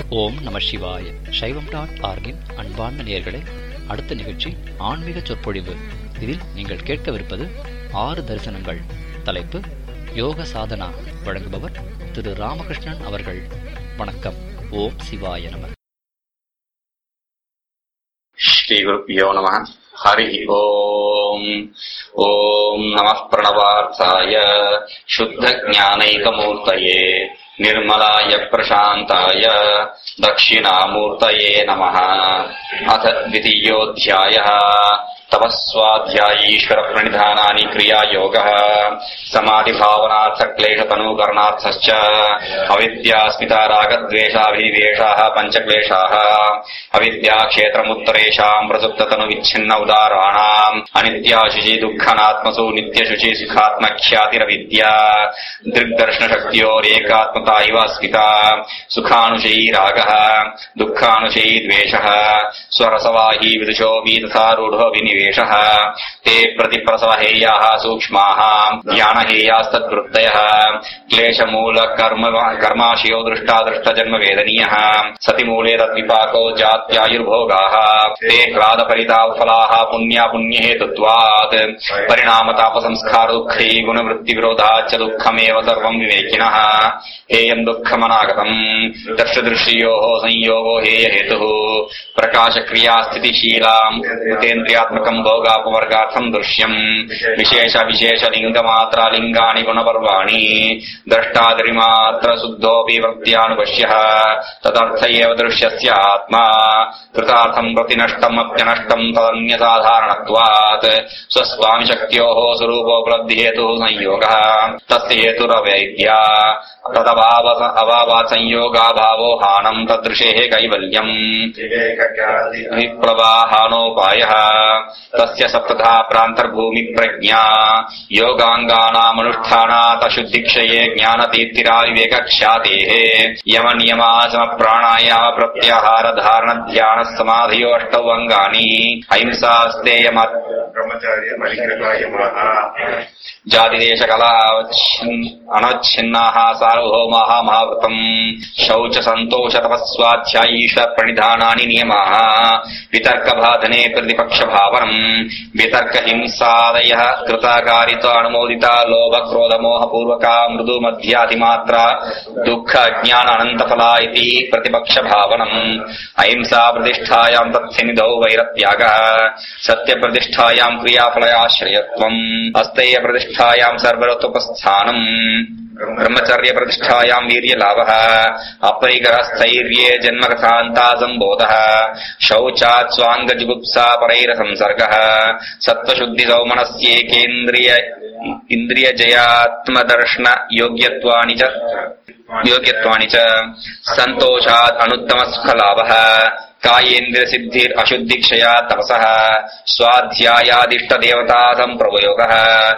ஓம் நம சிவாய சைவம் டாட் ஆர்கின் அன்பார்ந்த நேயர்களே அடுத்த நிகழ்ச்சி ஆன்மீக சொற்பொழிவு இதில் நீங்கள் கேட்கவிருப்பது ஆறு தரிசனங்கள் தலைப்பு யோக சாதனா வழங்குபவர் திரு ராமகிருஷ்ணன் அவர்கள் வணக்கம் ஓம் சிவாய நம श्रीगुरुभ्यो नमः हरिः ओम् ॐ नमः प्रणवार्थाय शुद्धज्ञानैकमूर्तये निर्मलाय प्रशान्ताय दक्षिणामूर्तये नमः अथ द्वितीयोऽध्यायः तपस्वाध्यायीश्वरप्रणिधानानि क्रियायोगः समाधिभावनार्थक्लेशतनूकरणार्थश्च अविद्यास्मिता रागद्वेषाभिनिवेशाः पञ्चक्लेशाः अविद्याक्षेत्रमुत्तरेषाम् प्रसुप्ततनुविच्छिन्न उदाराणाम् अनित्याशुचि दुःखनात्मसु नित्यशुचि सुखात्मख्यातिरविद्या दृग्दर्शनशक्त्योरेकात्मता इव स्मिता सुखानुशयी रागः दुःखानुशयी द्वेषः स्वरसवाही विदुषो वि तथारूढो विनिवेशः ते प्रतिप्रसवहेयाः सूक्ष्माः ज्ञानहेयास्तद्वृत्तयः क्लेशमूलकर्म कर्माशयो दृष्टादृष्टजन्मवेदनीयः सति मूले तद्विपाको जात्यायुर्भोगाः ते क्लादपरिताफलाः पुण्यापुण्यहेतुत्वात् परिणामतापसंस्कारदुःखै गुणवृत्तिविरोधाच्च दुःखमेव सर्वम् विवेकिनः हेयम् दुःखमनागतम् दर्शदृश्योः संयोगो हेयहेतुः प्रकाशक्रियास्थितिशीलाम् भूतेन्द्रियात्मकम् भोगापवर्गार्थम् दृश्यम् विशेषविशेषलिङ्गमात्रालिङ्गानि गुणपर्वाणि द्रष्टादिमात्र शुद्धोऽपि वृत्त्यानुपश्यः तदर्थ एव दृश्यस्य आत्मा कृतार्थम् प्रतिनष्टम् अप्यनष्टम् तदन्यसाधारणत्वात् स्वस्वामिशक्त्योः स्वरूपोपलब्धिहेतुः संयोगः तस्य हेतुरवैद्या तदभाव अभावात् संयोगाभावो हानम् तदृशेः कैवल्यम् विप्लवाहानोपायः तस्य सप्तधा प्रान्तर्भूमिप्रज्ञा योगाङ्गानामनुष्ठानात् अशुद्धिक्षये ज्ञानतीर्तिराविवेकख्यातेः यमनियमाचमप्राणायाम प्रत्याहारधारणध्यानः समाधयो अष्टौ अङ्गानि अहिंसास्तेयमत् ब्रह्मचार्य परिग्रहायमाः जातिदेशकला अनच्छिन्नाः सार्वभौमाः महाव्रतम् शौच सन्तोष तपस्वाध्यायीश्वर प्रणिधानानि नियमाः वितर्कबाधने प्रतिपक्षभावनम् वितर्कहिंसादयः कृताकारिता अनुमोदिता लोभक्रोधमोहपूर्वका मृदु मध्यातिमात्रा दुःख अज्ञान अनन्तफला इति प्रतिपक्षभावनम् अहिंसा प्रतिष्ठायाम् तत्सनिधौ वैरत्यागः सत्यप्रतिष्ठायाम् क्रियाफलयाश्रयत्वम् अस्तेय प्रतिष्ठायाम् सर्वरत्वपस्थानम् ब्रह्मचर्य प्रतिष्ठायाम् वीर्यलाभः अपरिकरस्थैर्ये जन्मकथान्ता सम्बोधः शौचात् स्वाङ्गजुगुप्सा परैरसंसर्गः सत्त्वशुद्धिसौमनस्येकेन्द्रिय इन्द्रियजयात्मदर्शन योग्यत्वानि च योग्यत्वानि च सन्तोषात् अनुत्तमस्फलाभः कायेन्द्रियसिद्धिर् अशुद्धिक्षया तपसः स्वाध्यायादिष्टदेवता सम्प्रवयोगः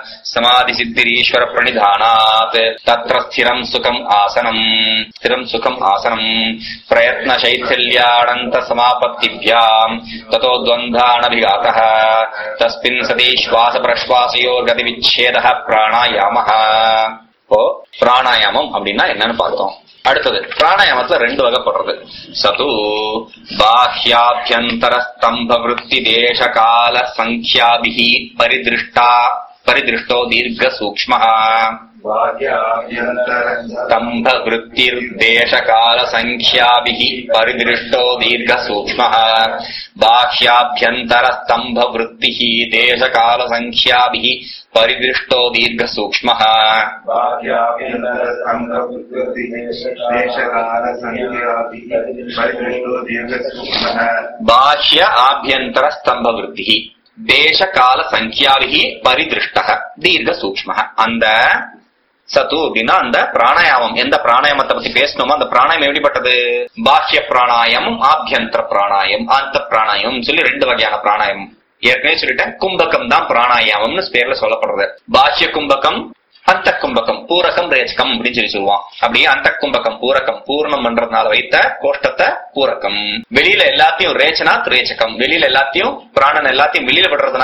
समाधिसिद्धिरीश्वरप्रणिधानात् तत्र स्थिरम् सुखम् आसनम् स्थिरम् सुखम् आसनम् प्रयत्नशैथिल्यानन्तसमापत्तिभ्याम् ततो द्वन्द्वानभिघातः तस्मिन् सति श्वासप्रश्वासयोर्गतिविच्छेदः प्राणायामः இப்போ பிராணாயாமம் அப்படின்னா என்னன்னு பார்த்தோம் அடுத்தது பிராணாயாமத்துல ரெண்டு வகைப்படுறது சது பாஹ்யாபியந்தர ஸ்தம்ப விற்பி தேச கால சங்கியாபிகி பரிதிருஷ்டா பரிதிருஷ்டோ தீர்க்க சூக்ம स्तम्भ वृत्तिर्देशकाल संख्याभिः परिदृष्टो दीर्घ सूक्ष्मः बाह्याभ्यन्तर स्तम्भ वृत्तिः देशकाल संख्याभिः परिदृष्टो दीर्घ सूक्ष्मः बाह्य आभ्यन्तर स्तम्भ वृत्तिः தேச கால சங்கியாவிகி பரிதிருஷ்ட தீர்க்க சூக்ம அந்த சத்து அப்படின்னா அந்த பிராணாயாமம் எந்த பிராணாயாமத்தை பத்தி பேசணுமோ அந்த பிராணாயம் எப்படிப்பட்டது பாஹ்ய பிராணாயாமம் ஆபியந்தர பிராணாயம் அந்த பிராணாயம் சொல்லி ரெண்டு வகையான பிராணாயாமம் ஏற்கனவே சொல்லிட்டேன் கும்பகம் தான் பிராணாயாமம்னு பேர்ல சொல்லப்படுறது பாஹ்ய கும்பகம் அந்த கும்பகம் பூரகம் ரேச்சகம் அப்படின்னு சொல்லி சொல்லுவான் அப்படியே அந்த கும்பகம் பூரகம் பூர்ணம் பண்றதுனால வைத்த கோஷ்டத்தை பூரகம் வெளியில எல்லாத்தையும் ரேச்சனாத் ரேச்சகம் வெளியில எல்லாத்தையும் பிராணன் எல்லாத்தையும் வெளியில விடுறதுனால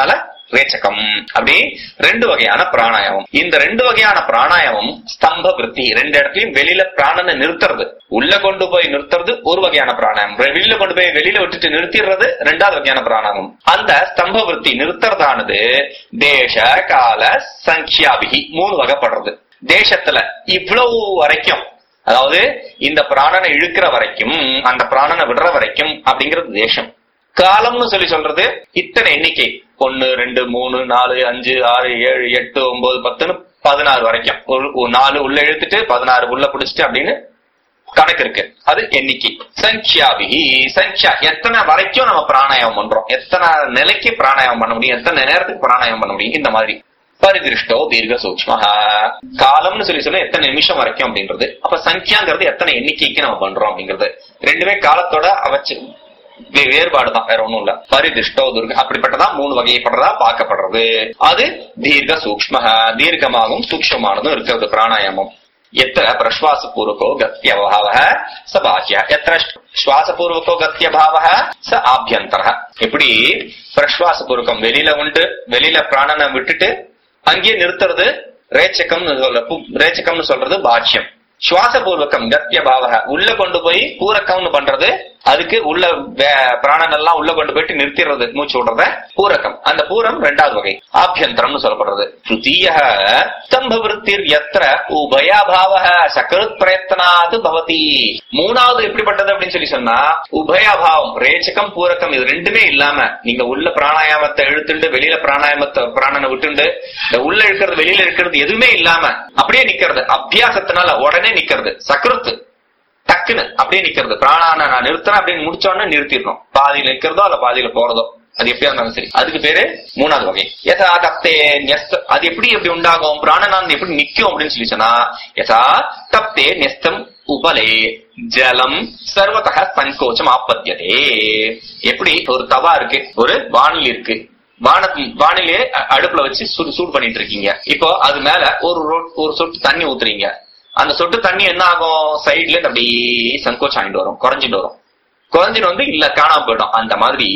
ரேச்சகம் அப்படி ரெண்டு வகையான பிராணாயாமம் இந்த ரெண்டு வகையான பிராணாயாமம் ஸ்தம்ப விருத்தி ரெண்டு இடத்துலயும் வெளியில பிராணனை நிறுத்துறது உள்ள கொண்டு போய் நிறுத்துறது ஒரு வகையான பிராணாயாமம் வெளியில கொண்டு போய் வெளியில விட்டுட்டு நிறுத்திடுறது ரெண்டாவது வகையான பிராணாயாமம் அந்த ஸ்தம்ப விருத்தி நிறுத்துறதானது தேச கால சங்கியாபிகி மூணு வகைப்படுறது தேசத்துல இவ்வளவு வரைக்கும் அதாவது இந்த பிராணனை இழுக்கிற வரைக்கும் அந்த பிராணனை விடுற வரைக்கும் அப்படிங்கிறது தேசம் காலம்னு சொல்லி சொல்றது இத்தனை எண்ணிக்கை ஒன்னு ரெண்டு மூணு நாலு அஞ்சு ஆறு ஏழு எட்டு ஒன்பது பத்துன்னு பதினாறு வரைக்கும் ஒரு ஒரு நாலு உள்ள இழுத்துட்டு பதினாறு உள்ள பிடிச்சிட்டு அப்படின்னு கணக்கு இருக்கு அது எண்ணிக்கை சங்கியாபிகி சங்கியா எத்தனை வரைக்கும் நம்ம பிராணாயாமம் பண்றோம் எத்தனை நிலைக்கு பிராணாயாமம் பண்ண முடியும் எத்தனை நேரத்துக்கு பிராணாயாமம் பண்ண முடியும் இந்த மாதிரி பரிதிருஷ்டோ தீர்க்க சூக்ம காலம்னு சொல்லி சொல்ல எத்தனை நிமிஷம் வரைக்கும் அப்படின்றது அப்ப சங்கியாங்கிறது எத்தனை எண்ணிக்கைக்கு நம்ம பண்றோம் அப்படிங்கிறது ரெண்டுமே காலத்தோட அவச்சு வே- வேறுபாடுதான் வேற ஒண்ணும் இல்ல பரிதிஷ்டோ துர்க அப்படிப்பட்டதா மூணு வகைப்படுறதா பார்க்கப்படுறது அது தீர்க்க சூக்ம தீர்க்கமாகவும் சூக்ஷமானதும் இருக்கிறது பிராணாயாமம் எத்திர பிரஸ்வாசபூர்வகோ கத்தியபாவ ச பாஹ்ய எத்திர சுவாசபூர்வகோ கத்தியபாவ ச ஆபியந்தர இப்படி பிரஸ்வாசபூர்வகம் வெளியில உண்டு வெளியில பிராணனை விட்டுட்டு அங்கேயே நிறுத்துறது ரேச்சகம்னு சொல்ற பு- ரேச்சகம்னு சொல்றது பாஷ்யம் சுவாசபூர்வகம் கத்திய பாவக உள்ள கொண்டு போய் பூரக்கம்னு பண்றது அதுக்கு உள்ள வே- பிராணன் எல்லாம் உள்ள கொண்டு போயிட்டு நிறுத்திடுறது மூச்சு விடுறத பூரகம் அந்த பூரம் ரெண்டாவது வகை ஆபியந்தரம்னு சொல்லப்படுறது திருத்தீய ஸ்தம்ப விருத்திர் எத்திர உபயாபாவ சகருத் பிரயத்தனாது பவதி மூணாவது எப்படிப்பட்டது அப்படின்னு சொல்லி சொன்னா உபயாபாவம் ரேச்சகம் பூரகம் இது ரெண்டுமே இல்லாம நீங்க உள்ள பிராணாயாமத்தை இழுத்துண்டு வெளியில பிராணாயாமத்தை பிராணனை விட்டுண்டு இந்த உள்ள இருக்கிறது வெளியில இருக்கிறது எதுவுமே இல்லாம அப்படியே நிக்கிறது அபியாசத்தினால உடனே நிக்கிறது சக்கருத்து டக்குன்னு அப்படியே நிக்கிறது பிராணான நான் நிறுத்துறேன் அப்படின்னு முடிச்ச உடனே நிறுத்திடணும் பாதியில நிக்கிறதோ அல்ல பாதியில போறதோ அது எப்படியா இருந்தாலும் சரி அதுக்கு பேரு மூணாவது வகை யதா தப்தே ன்யஸ்த அது எப்படி எப்படி உண்டாகும் பிராணனானது எப்படி நிக்கும் அப்படின்னு சொல்லி சொன்னா யதா தப்தே நெஸ்தம் உபலே ஜலம் சர்வதக சங்கோச்சம் ஆப்பத்தியதே எப்படி ஒரு தவா இருக்கு ஒரு வானில் இருக்கு வான வானிலே அ- அடுப்புல வச்சு சூடு சூடு பண்ணிட்டு இருக்கீங்க இப்போ அது மேல ஒரு ரொ- ஒரு சொட்டு தண்ணி ஊத்துறீங்க அந்த சொட்டு தண்ணி என்ன ஆகும் சைடுல இருந்து அப்படியே சங்கோச்சம் ஆயிட்டு வரும் குறைஞ்சிட்டு வரும் குறைஞ்சிட்டு வந்து இல்ல காணாம போயிடும் அந்த மாதிரி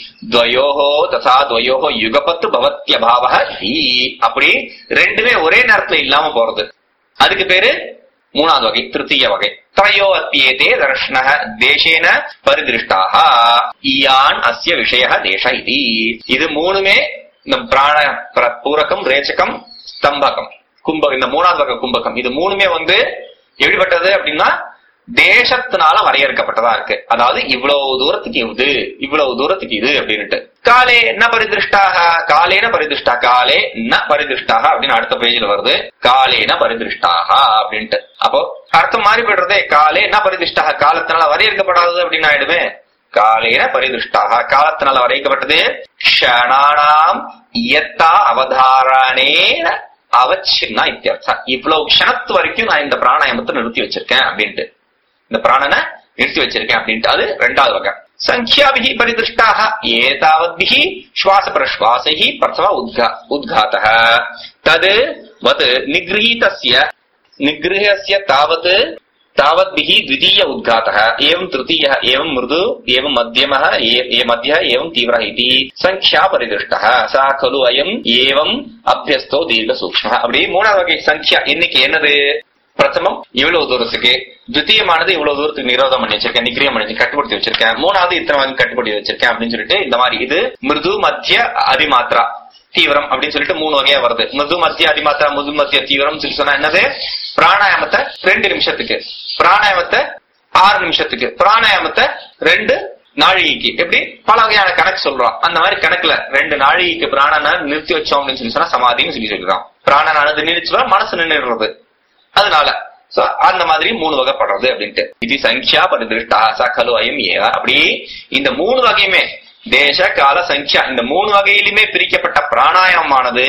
துவயோகோ தசா துவயோகோ யுகபத்து பவத்திய பாவக அப்படி ரெண்டுமே ஒரே நேரத்துல இல்லாம போறது அதுக்கு பேரு மூணாவது வகை திருத்தீய வகை திரையோ அத்தியேதே தர்ஷன தேசேன பரிதிருஷ்டாக இயான் அஸ்ய விஷய தேச இது இது மூணுமே இந்த பிராண பிர- பூரகம் ரேச்சகம் ஸ்தம்பகம் கும்பகம் இந்த மூணாவது வகை கும்பகம் இது மூணுமே வந்து எப்படிப்பட்டது அப்படின்னா தேசத்தினால வரையறுக்கப்பட்டதா இருக்கு அதாவது இவ்வளவு தூரத்துக்கு இது இவ்வளவு தூரத்துக்கு இது அப்படின்னுட்டு காலே ந பரிதிருஷ்டாக காலேன பரிதிருஷ்டா காலே ந பரிதிருஷ்டாக அப்படின்னு அடுத்த பேஜ்ல வருது காலேன பரிதிருஷ்டாக அப்படின்ட்டு அப்போ அர்த்தம் மாறி போயிடுறதே காலே ந பரிதிருஷ்டாக காலத்தினால வரையறுக்கப்படாதது அப்படின்னு ஆயிடுமே காலேன பரிதிருஷ்டாக காலத்தினால வரையறுக்கப்பட்டது க்ஷணானாம் இயத்தா அவதாரணேன அவச்சின்னா இத்தியர்த்தம் இவ்வளவு க்ஷணத்து வரைக்கும் நான் இந்த பிராணாயாமத்தை நிறுத்தி வச்சிருக்கேன் அப்படின்ட்டு இந்த பிராணனை நிறுத்தி வச்சிருக்கேன் அப்படின்ட்டு அது ரெண்டாவது வகை சங்கியாபிகி பரிதிருஷ்டாக ஏதாவத்பிகி சுவாச பிரஸ்வாசைஹி பிரசவ உத்கா உத்காத்தः தது வத் நிகிரஹீதஸ்ய நிகிரஹस्य तावत् तावद्भिः द्वितीय उद्घातः एवं तृतीयः एवं मृदु एवं मध्यमः ए- ए- मध्यः एवं तीव्रः इति संख्या परिदृष्टः सा खलु अयम् एवं அபியஸ்தோ தீர்க்க சூக்ஷ்ம அப்படி மூணாவது வகை சங்கியா இன்னைக்கு என்னது பிரதமம் இவ்வளவு தூரத்துக்கு துத்தியமானது இவ்வளவு தூரத்துக்கு நிரோதம் பண்ணி வச்சிருக்கேன் நிக்கிரியம் பண்ணி வச்சிருக்கேன், கட்டுப்படுத்தி வச்சிருக்கேன் மூணாவது இத்தனை வகை கட்டுப்படுத்தி வச்சிருக்கேன் அப்படின்னு சொல்லிட்டு இந்த மாதிரி இது மிருது மத்திய அதிமாத்ரா தீவிரம் அப்படின்னு சொல்லிட்டு மூணு வகையா வருது மிருது மத்திய அதிமாத்ரா மிருது மத்திய தீவிரம் சொல்லி சொன்னா என்னது பிராணாயாமத்தை ரெண்டு நிமிஷத்துக்கு பிராணாயாமத்தை ஆறு நிமிஷத்துக்கு பிராணாயாமத்தை ரெண்டு நாழிகைக்கு எப்படி பல வகையான கணக்கு சொல்றோம் அந்த மாதிரி கணக்குல ரெண்டு நாழிகைக்கு பிராணனை நிறுத்தி வச்சோம் அப்படின்னு சொல்லி சொன்னா சமாதின்னு சொல்லி சொல்லிடுறோம் பிராணனானது நிறுத்துவா மனசு நின்றுடுறது அதனால சோ அந்த மாதிரி மூணு வகைப்படுறது அப்படின்ட்டு இது சங்கியா பரிதிருஷ்டா சகலு அயம் ஏவ அப்படி இந்த மூணு வகையுமே தேச கால சங்கியா இந்த மூணு வகையிலுமே பிரிக்கப்பட்ட பிராணாயாமமானது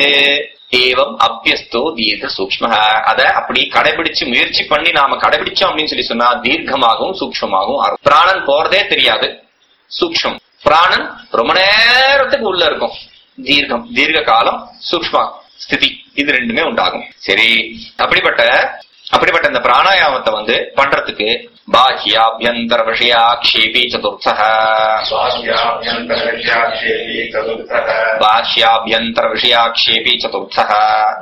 ஏவம் அபியஸ்தோ தீர்க்க சூக்ம அத அப்படி கடைபிடிச்சு முயற்சி பண்ணி நாம கடைபிடிச்சோம் அப்படின்னு சொல்லி சொன்னா தீர்க்கமாகவும் சூக்ஷ்மமாகவும் ஆகும். பிராணன் போறதே தெரியாது சூக்ஷ்மம் பிராணன் ரொம்ப நேரத்துக்கு உள்ள இருக்கும் தீர்க்கம் தீர்க்க காலம் சூக்ஷ்ம ஸ்திதி இது ரெண்டுமே உண்டாகும் சரி அப்படிப்பட்ட அப்படிப்பட்ட இந்த பிராணாயாமத்தை வந்து பண்றதுக்கு बाह्याभ्यन्तर विषयाक्षेपी चतुर्थः स्वाभ्याभ्यन्तरविषयाक्षेपी चतुर्थः बाह्याभ्यन्तर विषयाक्षेपी चतुर्थः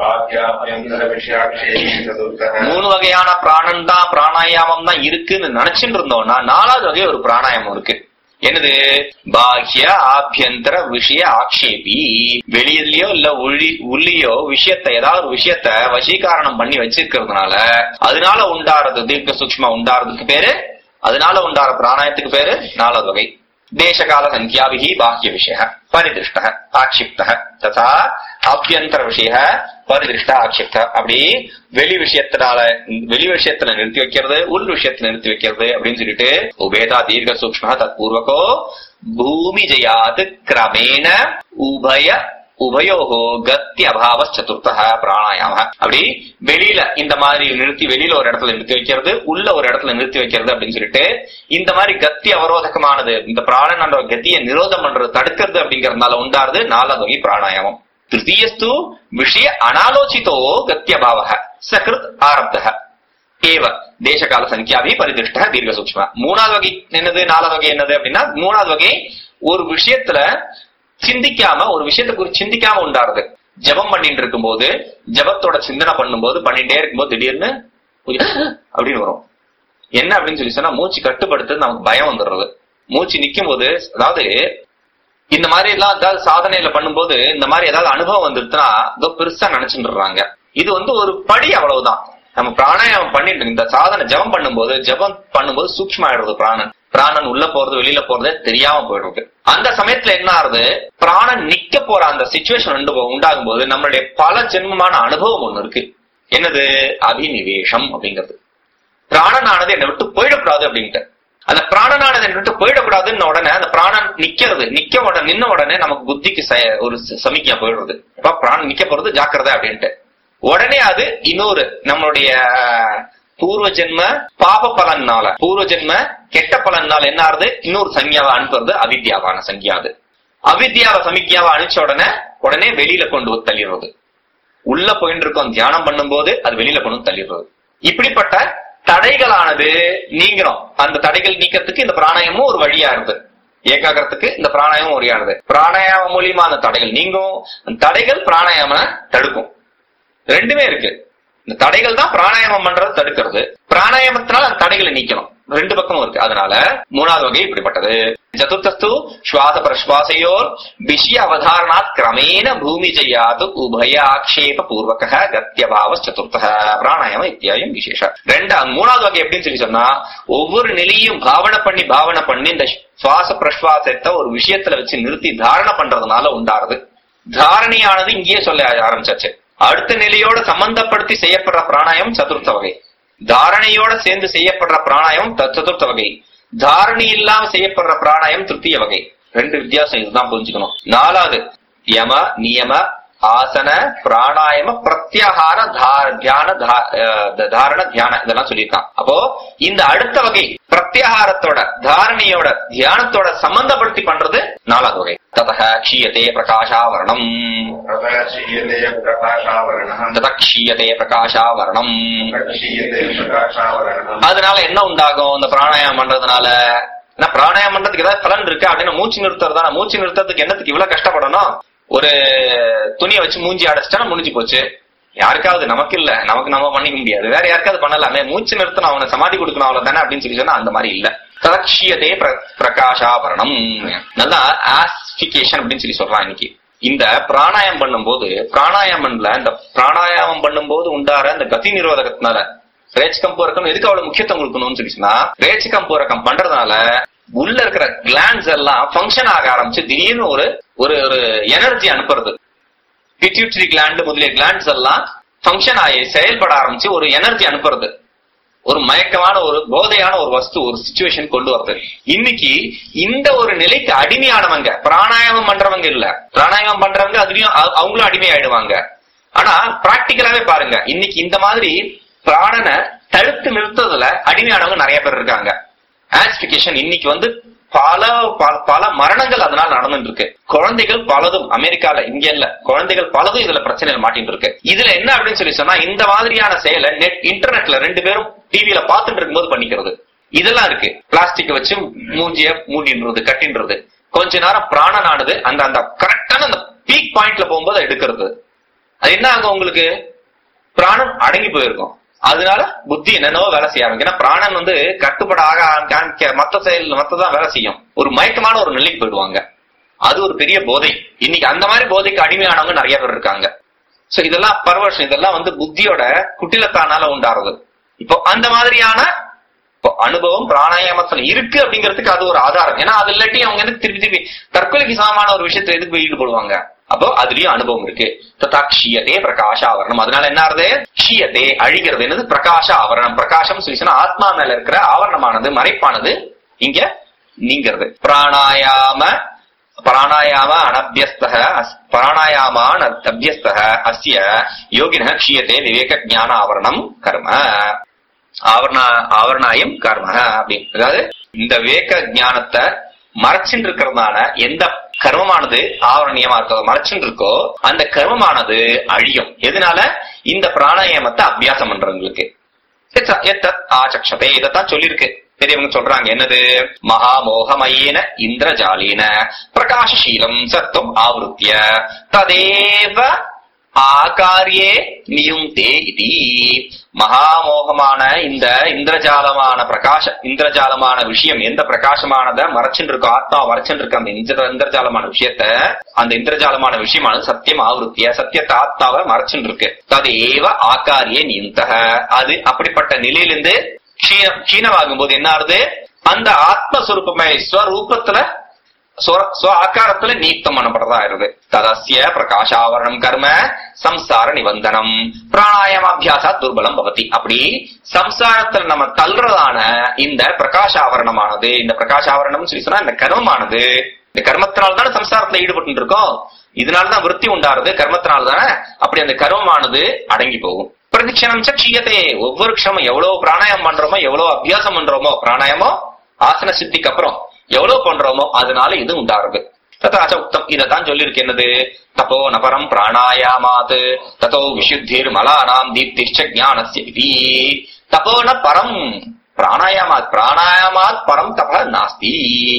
बाह्याभ्यन्तरविषयाक्षेपी चतुर्थः மூணு வகையான பிராணம் தான் பிராணாயாமம் தான் இருக்குன்னு நினைச்சுட்டு இருந்தோம்னா நாலாவது வகை ஒரு பிராணாயாமம் இருக்கு என்னது பாஹ்ய ஆபியந்தர விஷய ஆக்ஷேபி வெளியிலயோ இல்ல உள்ளி உள்ளியோ விஷயத்தை ஏதாவது ஒரு விஷயத்த வசீகாரணம் பண்ணி வச்சிருக்கிறதுனால அதனால உண்டாறது தீர்க்க சூக்ஷ்மா உண்டாறதுக்கு பேரு அதனால உண்டாற பிராணாயத்துக்கு பேரு நாலாவது வகை தேசகால சங்கியாபிகி பாஹ்ய விஷய பரிதிருஷ்ட ஆக்ஷிப்த ததா ஆபியந்தர விஷய பரிதிருஷ்ட ஆக்ஷிப்த அப்படி வெளி விஷயத்தினால வெளி விஷயத்துல நிறுத்தி வைக்கிறது உள் விஷயத்துல நிறுத்தி வைக்கிறது அப்படின்னு சொல்லிட்டு உபேதா தீர்க்க சூக்ஷ்ம தத்பூர்வகோ பூமி ஜயாத் கிரமேண உபய உபயோகோ கத்தி அபாவ சதுர்த்த பிராணாயாம அப்படி வெளியில இந்த மாதிரி நிறுத்தி வெளியில ஒரு இடத்துல நிறுத்தி வைக்கிறது உள்ள ஒரு இடத்துல நிறுத்தி வைக்கிறது அப்படின்னு சொல்லிட்டு இந்த மாதிரி கத்தி அவரோதகமானது இந்த பிராணன் என்ற கத்தியை நிரோதம் பண்றது தடுக்கிறது அப்படிங்கறதுனால உண்டாருது நாலாவது வகை பிராணாயாமம் திருத்தீயஸ்து விஷய அனாலோசித்தோ கத்தியபாவ சகிருத் ஆரப்தக ஏவ தேசகால சங்கியாபி பரிதிருஷ்ட தீர்க்க சூக்ஷ்ம மூணாவது வகை என்னது நாலாவது வகை என்னது அப்படின்னா மூணாவது வகை ஒரு விஷயத்துல சிந்திக்காம ஒரு விஷயத்தை குறித்து சிந்திக்காம உண்டாருது ஜெபம் பண்ணிட்டு இருக்கும்போது ஜெபத்தோட சிந்தனை பண்ணும்போது பண்ணிட்டே இருக்கும்போது திடீர்னு கொஞ்சம் அப்படின்னு வரும் என்ன அப்படின்னு சொல்லி சொன்னா மூச்சு கட்டுப்படுத்து நமக்கு பயம் வந்துடுறது மூச்சு நிக்கும் போது அதாவது இந்த மாதிரி எல்லாம் ஏதாவது சாதனையில பண்ணும்போது இந்த மாதிரி ஏதாவது அனுபவம் வந்துருச்சுன்னா இதோ பெருசா நினைச்சுட்டுறாங்க இது வந்து ஒரு படி அவ்வளவுதான் நம்ம பிராணாயாமம் பண்ணிட்டு இந்த சாதனை ஜெபம் பண்ணும்போது ஜெபம் பண்ணும்போது சூக்ஷ்ம ஆயிடுறது பிராணன் பிராணன் உள்ள போறது வெளியில போறதே தெரியாம போயிடுறது அந்த சமயத்துல என்ன ஆறுது பிராணன் நிக்க போற அந்த சுச்சுவேஷன் உண்டாகும் போது நம்மளுடைய பல ஜென்மமான அனுபவம் ஒண்ணு இருக்கு என்னது அபினிவேஷம் அப்படிங்கிறது பிராணனானது என்னை விட்டு போயிடக்கூடாது அப்படின்ட்டு அந்த பிராணனானது என்னை விட்டு போயிடக்கூடாதுன்னு உடனே அந்த பிராணன் நிக்கிறது நிக்க உடனே நின்ன உடனே நமக்கு புத்திக்கு ச- ஒரு ச- சமிக்கையா போயிடுறது அப்ப பிராணன் நிக்க போறது ஜாக்கிரதை அப்படின்ட்டு உடனே அது இன்னொரு நம்மளுடைய பூர்வ ஜென்ம பாப பலன்னால பூர்வ ஜென்ம கெட்ட பலன்னால என்ன ஆறுது இன்னொரு சங்கியாவை அனுப்புறது அவித்யாவான சங்கியா அது அவித்யாவை சமிக்யாவை அனுப்பிச்ச உடனே உடனே வெளியில கொண்டு வந்து தள்ளிடுறது உள்ள போயிட்டு இருக்கோம் தியானம் பண்ணும்போது அது வெளியில கொண்டு வந்து தள்ளிடுறது இப்படிப்பட்ட தடைகளானது நீங்கிறோம் அந்த தடைகள் நீக்கிறதுக்கு இந்த பிராணாயமும் ஒரு வழியா இருக்கு ஏகாகிரத்துக்கு இந்த பிராணாயமும் ஒரு வழியானது பிராணாயாமம் மூலியமா அந்த தடைகள் நீங்கும் அந்த தடைகள் பிராணாயாம தடுக்கும் ரெண்டுமே இருக்கு இந்த தடைகள் தான் பிராணாயாமம் பண்றது தடுக்கிறது பிராணாயாமத்தினால அந்த தடைகளை நீக்கணும் ரெண்டு பக்கமும் இருக்கு அதனால மூணாவது வகை இப்படிப்பட்டது சதுர்த்தஸ்து சுவாச பிரஸ்வாசையோர் விஷய அவதாரணாத் கிரமேண பூமி ஜெயாது உபய ஆக்ஷேப பூர்வக கத்தியபாவ சதுர்த்த பிராணாயாம இத்தியாயம் விசேஷ ரெண்டா மூணாவது வகை எப்படின்னு சொல்லி சொன்னா ஒவ்வொரு நிலையும் பாவனை பண்ணி பாவனை பண்ணி இந்த சுவாச பிரஸ்வாசத்தை ஒரு விஷயத்துல வச்சு நிறுத்தி தாரணை பண்றதுனால உண்டாருது தாரணையானது இங்கேயே சொல்ல ஆரம்பிச்சாச்சு அடுத்த நிலையோட சம்பந்தப்படுத்தி செய்யப்படுற பிராணாயம் சதுர்த்த வகை தாரணையோட சேர்ந்து செய்யப்படுற பிராணாயம் த- சதுர்த்த வகை தாரணை இல்லாம செய்யப்படுற பிராணாயம் திருத்திய வகை ரெண்டு வித்தியாசம் இதுதான் புரிஞ்சுக்கணும் நாலாவது யம நியம ஆசன பிராணாயம பிரத்யாகார தா- தியான தா- அஹ் த- தாரண தியான இதெல்லாம் சொல்லியிருக்கான் அப்போ இந்த அடுத்த வகை பிரத்யாகாரத்தோட தாரணையோட தியானத்தோட சம்பந்தப்படுத்தி பண்றது நாலாவது வகை ததக க்ஷீயதே பிரகாஷாவரணம் ततः क्षीयते प्रकाशावरणः தத க்ஷீயதே பிரகாஷாவரணம் क्षीयते प्रकाशावरणः அதனால என்ன உண்டாகும் இந்த பிராணாயாமம் பண்றதுனால ஏன்னா பிராணாயாமம் பண்றதுக்கு ஏதாவது பலன் இருக்கு அப்படின்னு மூச்சு நிறுத்துறது தானே மூச்சு நிறுத்துறதுக்கு என்னத்துக்கு இவ்வளவு கஷ்டப்படணும் ஒரு துணியை வச்சு மூஞ்சி அடைச்சிட்டா முடிஞ்சு போச்சு யாருக்காவது நமக்கு இல்ல நமக்கு நம்ம பண்ணிக்க முடியாது வேற யாருக்காவது பண்ணலாமே மூச்சு நிறுத்தணும் அவனை சமாதி கொடுக்கணும் அவ்வளவு தானே அப்படின்னு சொல்லி சொன்னா அந்த மாதிரி இல்ல தலக்ஷியதே பிர- பிரகாஷாபரணம் நல்லா ஆஸ்பிகேஷன் அப்படின்னு சொல்லி சொல்றான் இன்னைக்கு இந்த பிராணாயாமம் பண்ணும்போது பிராணாயாமம்ல இந்த பிராணாயாமம் பண்ணும்போது உண்டார இந்த கதி நிரோதகத்தினால ரேச் கம்பூரகம் எதுக்கு அவ்வளவு முக்கியத்துவம் கொடுக்கணும்னு சொல்லி சொன்னா ரேச் கம்பூரகம் பண்றதுனால உள்ள இருக்கிற கிளான்ஸ் எல்லாம் ஃபங்க்ஷன் ஆக ஆரம்பிச்சு திடீர்னு ஒரு ஒரு ஒரு எனர்ஜி அனுப்புறது பிட்யூட்டரி கிளாண்ட் முதலிய கிளாண்ட்ஸ் எல்லாம் ஃபங்க்ஷன் ஆகி செயல்பட ஆரம்பிச்சு ஒரு எனர்ஜி அனுப்புறது ஒரு மயக்கமான ஒரு போதையான ஒரு வஸ்து ஒரு சுச்சுவேஷன் கொண்டு வருது இன்னைக்கு இந்த ஒரு நிலைக்கு அடிமையானவங்க பிராணாயாமம் பண்றவங்க இல்ல பிராணாயாமம் பண்றவங்க அதுலயும் அவ- அவங்களும் அடிமை ஆயிடுவாங்க ஆனா பிராக்டிக்கலாவே பாருங்க இன்னைக்கு இந்த மாதிரி பிராணனை தடுத்து நிறுத்துறதுல அடிமையானவங்க நிறைய பேர் இருக்காங்க ஆஸ்பிகேஷன் இன்னைக்கு வந்து பல பல- பல மரணங்கள் அதனால நடந்துட்டு இருக்கு குழந்தைகள் பலதும் அமெரிக்கால இங்க இல்ல குழந்தைகள் பலதும் இதுல பிரச்சனையில மாட்டிட்டு இருக்கு இதுல என்ன அப்படின்னு சொல்லி சொன்னா இந்த மாதிரியான செயலை நெட் இன்டர்நெட்ல ரெண்டு பேரும் டிவியில பார்த்துட்டு இருக்கும்போது பண்ணிக்கிறது இதெல்லாம் இருக்கு பிளாஸ்டிக் வச்சு மூஞ்சிய மூடின்றது கட்டின்றது கொஞ்ச நேரம் பிராணனானது அந்த அந்த கரெக்டான அந்த பீக் பாயிண்ட்ல போகும்போது அது எடுக்கிறது அது என்ன ஆகும் உங்களுக்கு பிராணம் அடங்கி போயிருக்கும் அதனால புத்தி என்னென்னவோ வேலை செய்ய ஆரம்பிக்கும் ஏன்னா பிராணன் வந்து கட்டுப்பட ஆக ஆரம்பிக்க மத்த செயல் மத்ததான் வேலை செய்யும் ஒரு மயக்கமான ஒரு நிலைக்கு போயிடுவாங்க அது ஒரு பெரிய போதை இன்னைக்கு அந்த மாதிரி போதைக்கு அடிமையானவங்க நிறைய பேர் இருக்காங்க சோ இதெல்லாம் பரவர்ஷம் இதெல்லாம் வந்து புத்தியோட குட்டிலத்தானால உண்டாறது இப்போ அந்த மாதிரியான இப்போ அனுபவம் பிராணாயாமத்துல இருக்கு அப்படிங்கிறதுக்கு அது ஒரு ஆதாரம் ஏன்னா அது இல்லாட்டி அவங்க வந்து திருப்பி திருப்பி தற்கொலைக்கு சமமான ஒரு விஷயத்துல எதுக்கு போய் ஈடுபடுவாங்க அப்போ அதுலயும் அனுபவம் இருக்கு ததா க்ஷீயதே பிரகாஷ ஆவரணம் அதனால என்ன ஆறுது க்ஷீயதே அழிகிறது என்னது பிரகாஷ ஆவரணம் பிரகாசம் சொல்லிச்சுன்னா ஆத்மா மேல இருக்கிற ஆவரணமானது மறைப்பானது இங்க நீங்கிறது பிராணாயாம பிராணாயாம அனபியஸ்தக அஸ்- பிராணாயாமான் அபியஸ்தக அஸ்ய யோகின க்ஷீயதே விவேக ஞான ஆவரணம் கர்ம ஆவரண ஆவரணாயம் கர்ம அப்படி அதாவது இந்த விவேக ஞானத்தை மறைச்சுட்டு இருக்கிறதுனால எந்த கர்மமானது ஆவரணியமா இருக்கோ மறைச்சுட்டு இருக்கோ அந்த கர்மமானது அழியும் எதனால இந்த பிராணாயாமத்தை அபியாசம் பண்றவங்களுக்கு எத்த- எத்தத் ஆச்சக்ஷதே இதத்தான் சொல்லியிருக்கு பெரியவங்க சொல்றாங்க என்னது மகாமோகமயேன இந்திரஜாலீன பிரகாசசீலம் சத்துவம் ஆவருத்திய ததேவ ஆகாரியே நியுந்தே இதி மகாமோகமான இந்த இந்திரஜாலமான பிரகாச இந்திரஜாலமான விஷயம் எந்த பிரகாசமானத மறைச்சுட்டு இருக்கோ ஆத்மா மறைச்சுட்டு இருக்க அந்த இந்திர இந்திரஜாலமான விஷயத்த அந்த இந்திரஜாலமான விஷயமானது சத்தியம் ஆவருத்திய சத்தியத்தை ஆத்மாவை மறைச்சுட்டு இருக்கு ததேவ ஆகாரியே நியுந்தக அது அப்படிப்பட்ட நிலையிலிருந்து க்ஷீணம் க்ஷீணமாகும் போது என்ன ஆகுது அந்த ஆத்மஸ்வரூபமே ஸ்வரூபத்துல ஸ்வ- ஸ்வ ஆக்காரத்துல நீத்தம் பண்ணப்படுறதா ஆயிருது ததஸ்ய பிரகாஷாவரணம் கர்ம சம்சார நிபந்தனம் பிராணாயாமாபியாசா துர்பலம் பவதி அப்படி சம்சாரத்துல நம்ம தள்ளுறதான இந்த பிரகாஷாவரணமானது இந்த பிரகாஷாவரணம் சொல்லி சொன்னா இந்த கர்மமானது இந்த கர்மத்தினால தானே சம்சாரத்துல ஈடுபட்டு இருக்கோம் இதனாலதான் விருத்தி உண்டாருது கர்மத்தினால தானே அப்படி அந்த கர்மமானது அடங்கி போகும் பிரதிக்ஷணம் சீயத்தே ஒவ்வொரு க்ஷமம் எவ்வளவு பிராணாயாமம் பண்றோமோ எவ்வளவு அபியாசம் பண்றோமோ பிராணாயாமம் ஆசன சித்திக்கு அப்புறம் எவ்வளவு பண்றோமோ அதனால இது உண்டாருது ததாச்ச உக்தம் இதத்தான் சொல்லியிருக்கு என்னது தபோ நபரம் பிராணாயாமாத் ததோ விசுத்திர் மலானாம் தீப்திர்ச்ச ஞானஸ்ய இதி தபோன பரம் பிராணாயாமாத் பிராணாயாமாத் பரம் தப நாஸ்தி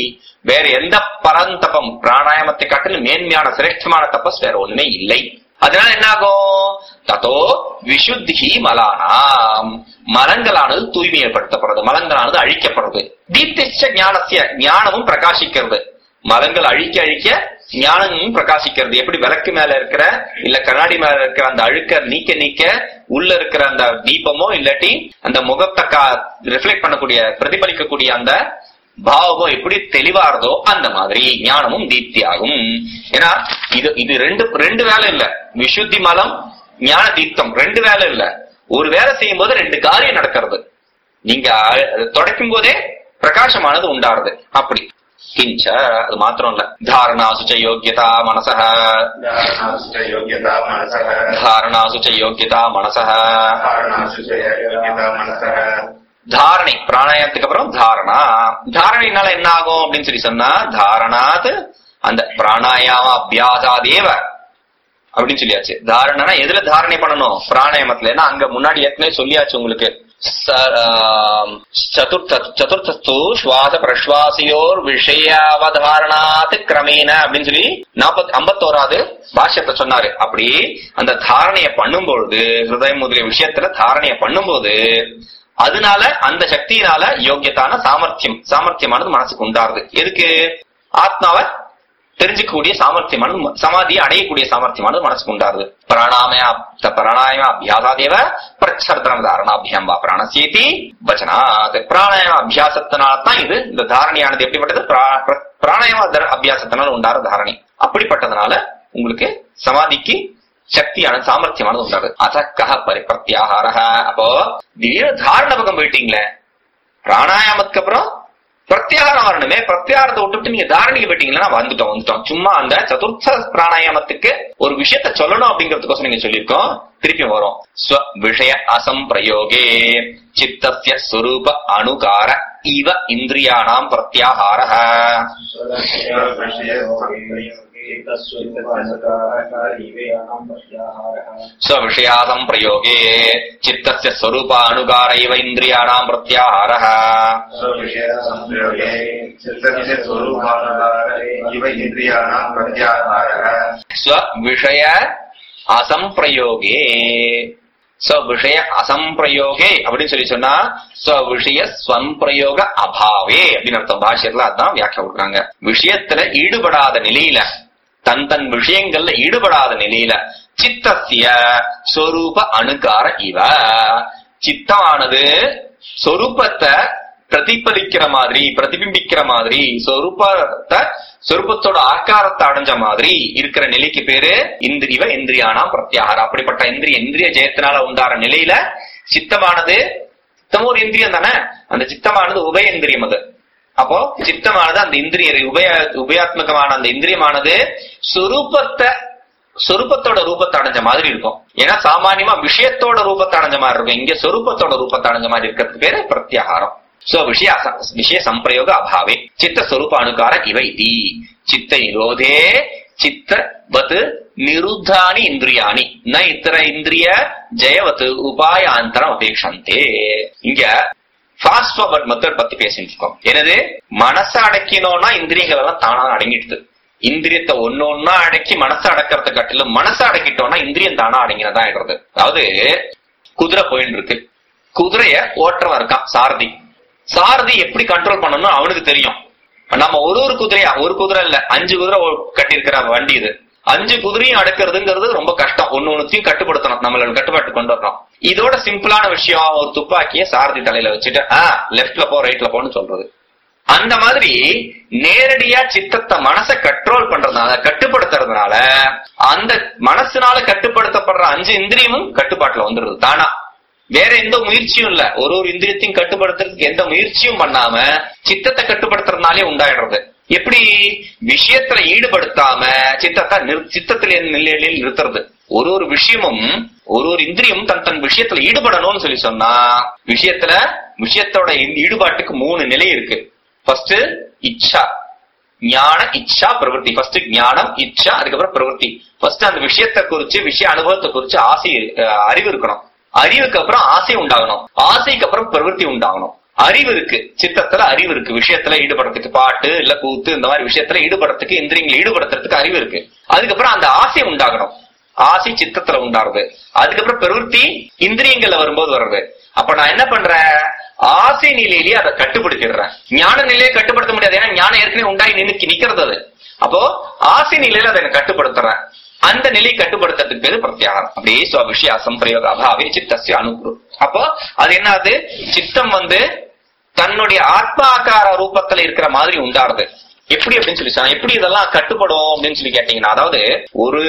வேற எந்த பரந்தபம் பிராணாயாமத்தை காட்டிலும் மேன்மையான சிரேஷ்டமான தபஸ் வேற ஒண்ணுமே இல்லை அதனால என்ன ஆகும் ததோ விசுத்தி மலானாம் மலங்களானது தூய்மையப்படுத்தப்படுறது மலங்களானது அழிக்கப்படுறது தீப்திச்ச ஞானசிய ஞானமும் பிரகாசிக்கிறது மலங்கள் அழிக்க அழிக்க ஞானமும் பிரகாசிக்கிறது எப்படி விளக்கு மேல இருக்கிற இல்ல கண்ணாடி மேல இருக்கிற அந்த அழுக்க நீக்க நீக்க உள்ள இருக்கிற அந்த தீபமோ இல்லாட்டி அந்த முகத்தை ரிஃப்ளெக்ட் பண்ணக்கூடிய பிரதிபலிக்கக்கூடிய அந்த பாவம் எப்படி தெளிவாறதோ அந்த மாதிரி ஞானமும் தீப்தி ஆகும் ஏன்னா இது இது ரெண்டு ரெண்டு வேலை இல்ல விசுத்தி மலம் ஞான தீப்தம் ரெண்டு வேலை இல்ல ஒரு வேலை செய்யும் போது ரெண்டு காரியம் நடக்கிறது நீங்க அ- தொடக்கும் போதே பிரகாசமானது உண்டாருது அப்படி கிஞ்ச அது மாத்திரம் இல்ல தாரணாசுச்ச யோக்கியதா மனசக धारणासु च योग्यता मनसः தாரணாசுச்ச யோக்கியதா மனசக धारणासु च योग्यता मनसः தாரணை பிராணாயாமத்துக்கு அப்புறம் தாரணா தாரணைனால என்ன ஆகும் அப்படின்னு சொல்லி சொன்னா தாரணாத் அந்த பிராணாயாம அபியாசாதேவ அப்படின்னு சொல்லியாச்சு தாரணனா எதுல தாரணை பண்ணணும் பிராணாயாமத்துல ஏன்னா அங்க முன்னாடி ஏற்கனவே சொல்லியாச்சு உங்களுக்கு ச- ஆம், சதுர்த்த சதுர்த்தஸ்து சுவாச பிரஸ்வாசியோர் விஷயாவதாரணாத் கிரமேன அப்படின்னு சொல்லி நாற்பத்தி ஐம்பத்தோராது பாஷ்யத்தை சொன்னாரு அப்படி அந்த தாரணையை பண்ணும்பொழுது ஹிருதயம் முதலிய விஷயத்துல தாரணையை பண்ணும்போது அதனால அந்த சக்தியினால யோக்கியத்தான சாமர்த்தியம் சாமர்த்தியமானது மனசுக்கு உண்டாருது எதுக்கு ஆத்மாவை தெரிஞ்சுக்கக்கூடிய சாமர்த்தியமானது சமாதியை அடையக்கூடிய சாமர்த்தியமானது மனசுக்கு உண்டாருது பிராணாமய பிராணாயாம அபியாசாதேவ பிரச்சர்தன தாரணாபியாம் வா பிராணசேதி வச்சனாத் பிராணாயாம அபியாசத்தினால தான் இது இந்த தாரணையானது எப்படிப்பட்டது பிரா- பிர- பிராணாயாம தர- அபியாசத்தினால உண்டார தாரணை அப்படிப்பட்டதுனால உங்களுக்கு சமாதிக்கு சக்தியான சாமர்த்தியமானது உண்டாது அத கஹ பரிப்பிரத்யாகார அப்போ திடீர்னு தாரண பக்கம் போயிட்டீங்களே பிராணாயாமத்துக்கு அப்புறம் பிரத்யாகாரம் வரணுமே பிரத்யாகாரத்தை விட்டுட்டு நீங்க தாரணிக்கு போயிட்டீங்கன்னா வந்துட்டோம் வந்துட்டோம் சும்மா அந்த சதுர்த்த பிராணாயாமத்துக்கு ஒரு விஷயத்த சொல்லணும் அப்படிங்கிறதுக்கோசம் நீங்க சொல்லியிருக்கோம் திருப்பி வரும் ஸ்வ விஷய அசம்பிரயோகே சித்தஸ்ய ஸ்வரூப அணுகார இவ இந்திரியாணாம் பிரத்யாகார स्वविषयासं प्रयोगे चित्तस्य स्वरूपानुगार इव इन्द्रियाणाम् प्रत्याहारः स्वविषयसंप्रयोगे चित्तस्य स्वरूपानुसारे इव इन्द्रियाणां प्रत्याहारः स्वविषय அசம்பிரயோகே ஸ்வவிஷய அசம்பிரயோகே அப்படின்னு சொல்லி சொன்னா ஸ்வவிஷய ஸ்வம்பிரயோக அபாவே அப்படின்னு அர்த்தம் பாஷ்யத்துல அதான் வியாக்கியா கொடுக்குறாங்க விஷயத்துல ஈடுபடாத நிலையில தன் தன் விஷயங்கள்ல ஈடுபடாத நிலையில சித்தசிய சொரூப அணுகார இவ சித்தமானது சொரூபத்தை பிரதிபலிக்கிற மாதிரி பிரதிபிம்பிக்கிற மாதிரி சொரூபத்தை சொரூபத்தோட ஆக்காரத்தை அடைஞ்ச மாதிரி இருக்கிற நிலைக்கு பேரு இந்திரிவ இந்திரியானா பிரத்யாகாரம் அப்படிப்பட்ட இந்திரிய இந்திரிய ஜெயத்தினால உண்டார நிலையில சித்தமானது சித்தமும் ஒரு இந்திரியம் தானே அந்த சித்தமானது உபய இந்திரியம் அது அப்போ சித்தமானது அந்த இந்திரிய உபய உபயாத்மகமான அந்த இந்திரியமானது சொரூபத்தை சொரூபத்தோட ரூபத்தை அடைஞ்ச மாதிரி இருக்கும் ஏன்னா சாமானியமா விஷயத்தோட ரூபத்தை அடைஞ்ச மாதிரி இருக்கும் இங்க சொரூபத்தோட ரூபத்தை அடைஞ்ச மாதிரி இருக்கிறது பேரு பிரத்யாகாரம் சோ விஷய அச- விஷய சம்பிரயோக அபாவே சித்த சொரூப அணுகார இவ இதி சித்த நிரோதே சித்த வத் நிருத்தானி இந்திரியாணி ந இத்தர இந்திரிய ஜெயவத் உபாயாந்தரம் அபேட்சந்தே இங்க ஃபாஸ்ட் ஃபார்வர்ட் மெத்தட் பத்தி பேசிட்டு இருக்கோம் எனது மனசை அடக்கினோம்னா இந்திரியங்கள் எல்லாம் தானா அடங்கிடுது இந்திரியத்தை ஒன்னு ஒன்னா அடக்கி மனசை அடக்கிறத காட்டிலும் மனசை அடக்கிட்டோம்னா இந்திரியம் தானா அடங்கினதா ஆயிடுறது அதாவது குதிரை போயின்னு இருக்கு குதிரைய ஓட்டுறவன் இருக்கான் சாரதி சாரதி எப்படி கண்ட்ரோல் பண்ணணும் அவனுக்கு தெரியும் நம்ம ஒரு ஒரு குதிரையா ஒரு குதிரை இல்ல அஞ்சு குதிரை கட்டி இருக்கிற வண்டி இது அஞ்சு குதிரையும் அடக்கிறதுங்கிறது ரொம்ப கஷ்டம் ஒன்னு ஒன்னுத்தையும் கட்டுப்படுத்தணும் நம்மளோட கட்டுப்பாட்டு கொண்டு வரணும் இதோட சிம்பிளான விஷயம் ஒரு துப்பாக்கிய சாரதி தலையில வச்சுட்டு ஆ லெஃப்ட்ல போ ரைட்ல போன்னு சொல்றது அந்த மாதிரி நேரடியா சித்தத்தை மனசை கண்ட்ரோல் பண்றதுனால கட்டுப்படுத்துறதுனால அந்த மனசுனால கட்டுப்படுத்தப்படுற அஞ்சு இந்திரியமும் கட்டுப்பாட்டுல வந்துடுது தானா வேற எந்த முயற்சியும் இல்ல ஒரு ஒரு இந்திரியத்தையும் கட்டுப்படுத்துறதுக்கு எந்த முயற்சியும் பண்ணாம சித்தத்தை கட்டுப்படுத்துறதுனாலே உண்டாயிடுறது எப்படி விஷயத்துல ஈடுபடுத்தாம சித்தத்தை நிறு- சித்தத்தில நிலையில் நிறுத்துறது ஒரு ஒரு விஷயமும் ஒரு ஒரு இந்திரியமும் தன் தன் விஷயத்துல ஈடுபடணும்னு சொல்லி சொன்னா விஷயத்துல விஷயத்தோட ஈ- ஈடுபாட்டுக்கு மூணு நிலை இருக்கு ஃபர்ஸ்ட் இச்சா ஞான இச்சா பிரவൃத்தி ஃபர்ஸ்ட் ஞானம் இச்சா அதுக்கப்புறம் பிரவൃத்தி ஃபர்ஸ்ட் அந்த விஷயத்தை குறிச்சு விஷய அனுபவத்தை குறிச்சு ஆசை அஹ், அறிவு இருக்கணும் அறிவுக்கு அப்புறம் ஆசை உண்டாகணும் ஆசைக்கு அப்புறம் பிரவൃத்தி உண்டாகணும் அறிவு இருக்கு சித்தத்துல அறிவு இருக்கு விஷயத்துல ஈடுபடுறதுக்கு பாட்டு இல்ல கூத்து இந்த மாதிரி விஷயத்துல ஈடுபடுறதுக்கு இந்திரியங்களை ஈடுபடுத்துறதுக்கு அறிவு இருக்கு அதுக்கப்புறம் அந்த ஆசை உண்டாகணும் ஆசை சித்தத்துல உண்டாருது அதுக்கப்புறம் பிரவೃத்தி இந்திரியங்கள்ல வரும்போது வர்றது அப்ப நான் என்ன பண்றேன் ஆசை நிலையிலேயே அதை கட்டுப்படுத்திடுறேன் ஞான நிலையை கட்டுப்படுத்த முடியாது ஏன்னா ஞானம் ஏற்கனவே உண்டாகி நினைக்கு நிக்கிறது அது அப்போ ஆசை நிலையில அதை நான் கட்டுப்படுத்துறேன் அந்த நிலையை கட்டுப்படுத்துறதுக்கு பேரு பிரத்யாகாரம் அப்படியே ஸ்வ விஷய அசம்பிரயோக அபாவே சித்தசிய அனுகுரு அப்போ அது என்னது சித்தம் வந்து தன்னுடைய ஆத்மாக்கார ரூபத்துல இருக்கிற மாதிரி உண்டாருது எப்படி அப்படின்னு சொல்லி சொன்னா எப்படி இதெல்லாம் கட்டுப்படும் அப்படின்னு சொல்லி கேட்டீங்கன்னா அதாவது ஒரு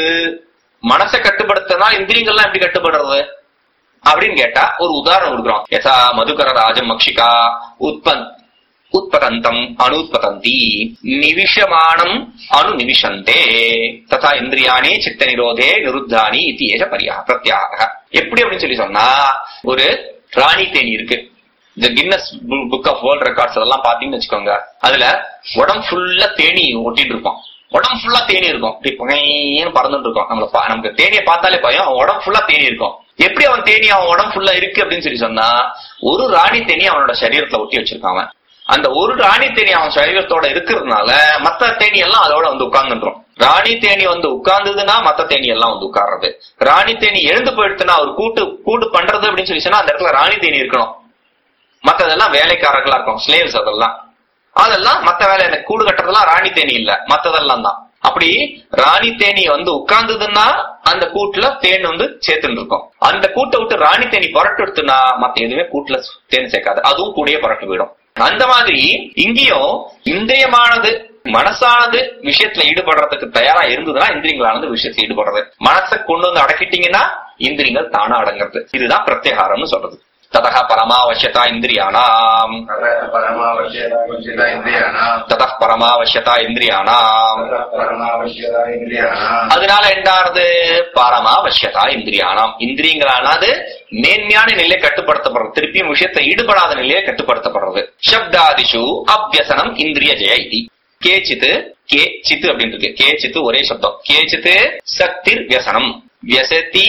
மனசை கட்டுப்படுத்தினா இந்திரியங்கள்லாம் எப்படி கட்டுப்படுறது அப்படின்னு கேட்டா ஒரு உதாரணம் கொடுக்குறோம் யசா மதுகர ராஜம் மக்ஷிகா உத்பன் உத்பதந்தம் அனுத்பதந்தி நிவிஷமானம் அனு நிவிஷந்தே ததா இந்திரியாணி சித்த நிரோதே நிருத்தானி இது ஏஷ பரியா பிரத்யாக எப்படி அப்படின்னு சொல்லி சொன்னா ஒரு ராணி தேனி இருக்கு இந்த Guinness book of world records அதெல்லாம் பாத்தீங்கன்னு வச்சுக்கோங்க அதுல உடம்பு ஃபுல்லா தேனி ஒட்டிட்டு இருப்பான் உடம்பு ஃபுல்லா தேனி இருக்கும் இப்படி புகைன்னு பறந்துட்டு இருக்கும் நம்மள பா- நமக்கு தேனியை பார்த்தாலே பயம் அவன் உடம்பு ஃபுல்லா தேனி இருக்கும் எப்படி அவன் தேனி அவன் உடம்பு ஃபுல்லா இருக்கு அப்படின்னு சொல்லி சொன்னா ஒரு ராணி தேனி அவனோட சரீரத்துல ஒட்டி வச்சிருக்கான் அவன் அந்த ஒரு ராணி தேனி அவன் சரீரத்தோட இருக்கிறதுனால மத்த தேனி எல்லாம் அதோட வந்து உட்கார்ந்துடும் ராணி தேனி வந்து உட்கார்ந்ததுன்னா மத்த தேனி எல்லாம் வந்து உட்கார்றது ராணி தேனி எழுந்து போயிடுச்சுன்னா ஒரு கூட்டு கூட்டு பண்றது அப்படின்னு சொல்லி சொன்னா அந்த இடத்துல ராணி தேனி இருக்கணும் மத்ததெல்லாம் வேலைக்காரர்களா இருக்கும் ஸ்லேவ்ஸ் அதெல்லாம் அதெல்லாம் மத்த வேலை இந்த கூடு கட்டுறதெல்லாம் ராணி தேனி இல்ல மத்ததெல்லாம் தான் அப்படி ராணி தேனி வந்து உட்கார்ந்ததுன்னா அந்த கூட்டுல தேன் வந்து சேர்த்துட்டு இருக்கும் அந்த கூட்டை விட்டு ராணி தேனி புரட்டு எடுத்துனா மத்த எதுவுமே கூட்டுல தேன் சேர்க்காது அதுவும் கூடயே புரட்டு போயிடும் அந்த மாதிரி இங்கேயும் இந்திரியமானது மனசானது விஷயத்துல ஈடுபடுறதுக்கு தயாரா இருந்ததுன்னா இந்திரியங்களானது விஷயத்துல ஈடுபடுறது மனசை கொண்டு வந்து அடக்கிட்டீங்கன்னா இந்திரியங்கள் தானா அடங்குறது இதுதான் பிரத்யேகாரம்னு சொல்றது ததக பரமாவசியதா இந்திரியானாம் ततः परमावश्यता इन्द्रियाणाम् ததः பரமாவசியதா இந்திரியானாம் ततः परमावश्यता इन्द्रियाणाम् அதனால என்னாறது பரமாவசியதா இந்திரியானாம் இந்திரியங்களானது மேன்மையான நிலையை கட்டுப்படுத்தப்படுறது திருப்பியும் விஷயத்தை ஈடுபடாத நிலையை கட்டுப்படுத்தப்படுறது சப்தாதிஷு அபியசனம் இந்திரிய ஜெய இதி கேச்சித்து கே சித்து அப்படின்னு இருக்கு கே சித்து ஒரே சப்தம் கேச்சித்து சக்திர் வியசனம் வியசதி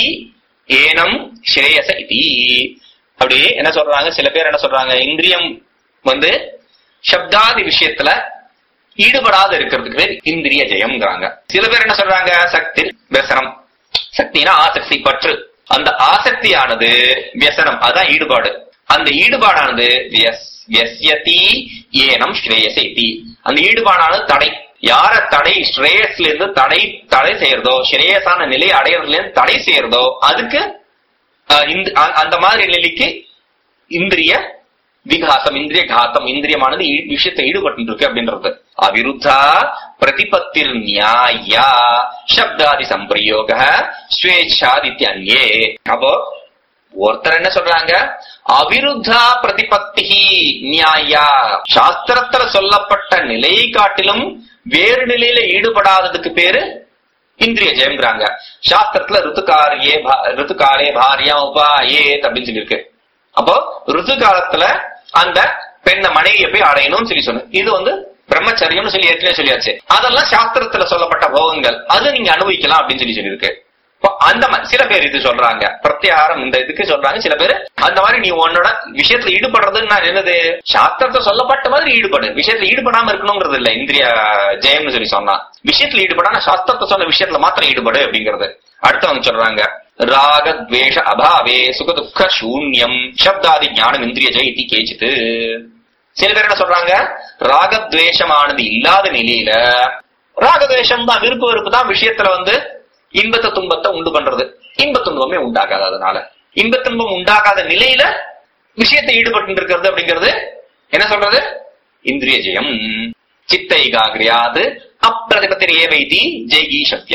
ஏனம் ஸ்ரேயச இதி அப்படி என்ன சொல்றாங்க சில பேர் என்ன சொல்றாங்க இந்திரியம் வந்து சப்தாதி விஷயத்துல ஈடுபடாத இருக்கிறதுக்கு பேர் இந்திரிய ஜெயம்ங்கிறாங்க சில பேர் என்ன சொல்றாங்க சக்தி வியசனம் சக்தினா ஆசக்தி பற்று அந்த ஆசக்தியானது வியசனம் அதான் ஈடுபாடு அந்த ஈடுபாடானது வியஸ்- வியஸ்யதி ஏனம் ஸ்ரேயசை இதி அந்த ஈடுபாடானது தடை யார தடை ஸ்ரேயஸ்ல இருந்து தடை தடை செய்யறதோ ஸ்ரேயஸான நிலையை அடையறதுல இருந்து தடை செய்யறதோ அதுக்கு அஹ், இந்த- அ- அந்த மாதிரி நிலைக்கு இந்திரிய விகாசம் இந்திரிய காத்தம் இந்திரியமானது ஈ- விஷயத்தை ஈடுபட்டு இருக்கு அப்படின்றது அவிருத்தா பிரதிபத்திர் நியாயா சப்தாதி சம்பிரயோக ஸ்வேச்சாதித்ய அந்யே அப்போ ஒருத்தர் என்ன சொல்றாங்க அவிருத்தா பிரதிபத்தி நியாயா சாஸ்திரத்துல சொல்லப்பட்ட நிலையை காட்டிலும் வேறு நிலையில ஈடுபடாததுக்கு பேரு இந்திரிய ஜெயம்ங்கிறாங்க சாஸ்திரத்துல ருத்துக்காரியே பா- ருத்துக்காலே பாரியா உபா ஏத் அப்படின்னு சொல்லியிருக்கு அப்போ ருத்து காலத்துல அந்த பெண்ண மனைவியை போய் அடையணும்னு சொல்லி சொன்ன இது வந்து பிரம்மச்சரியம்னு சொல்லி ஏற்கனவே சொல்லியாச்சு அதெல்லாம் சாஸ்திரத்துல சொல்லப்பட்ட போகங்கள் அது நீங்க அனுபவிக்கலாம் அப்படின்னு சொல்லி சொல்லியிருக்கு இப்போ அந்த மா- சில பேர் இது சொல்றாங்க பிரத்யாகாரம் இந்த இதுக்கு சொல்றாங்க சில பேர் அந்த மாதிரி நீ உன்னோட விஷயத்துல ஈடுபடுறதுன்னா என்னது சாஸ்திரத்துல சொல்லப்பட்ட மாதிரி ஈடுபடு விஷயத்துல ஈடுபடாம இருக்கணுங்கிறது இல்ல இந்திரிய ஜெயம்னு சொல்லி சொன்னா விஷயத்துல ஈடுபடாம சாஸ்திரத்தை சொன்ன விஷயத்துல மாத்திரம் ஈடுபடு அப்படிங்கிறது அடுத்தவங்க சொல்றாங்க ராக துவேஷ அபாவே சுக துக்க சூன்யம் சப்தாதி ஞானம் இந்திரிய ஜெயதி கேச்சித்து சில பேர் என்ன சொல்றாங்க ராகத்வேஷமானது இல்லாத நிலையில ராகத்வேஷம் தான் விருப்ப வெறுப்பு தான் விஷயத்துல வந்து இன்பத்தை துன்பத்தை உண்டு பண்றது இன்ப துன்பமே உண்டாகாது அதனால இன்ப துன்பம் உண்டாகாத நிலையில விஷயத்தை ஈடுபட்டு இருக்கிறது அப்படிங்கிறது என்ன சொல்றது இந்திரிய ஜெயம் சித்த ஏகாகிரியாது அப்பிரதிபத்திரி ஏவைதி ஜெய்கீஷப்ய